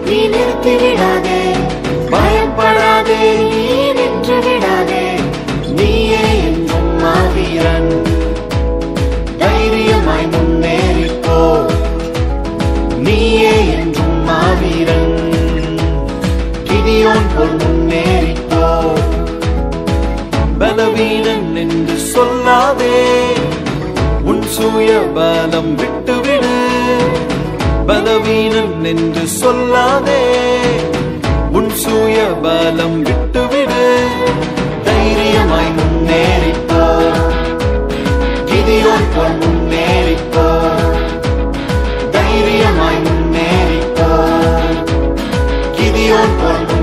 நீ நிறுத்தி விடாதே பயப்படாதே நீ நின்று விடாதே நீயே என்றும் மாவீரன் தைரியமாய் முன்னேறிப்போ நீயே என்றும் மாவீரன் கிதியோன் போல் முன்னேறிப்போ பலவீனன் என்று சொல்லாதே உன் சுய பலம் விட்டுவிடு பலவீனன் என்று சொல்லாதே உன் சுய பலம் விட்டுவிடு தைரியமாய் முன்னேறிப்போ கிதியோன் போல் முன்னேறிப்போ தைரியமாய் முன்னேறிப்போ கிதியோன் போல்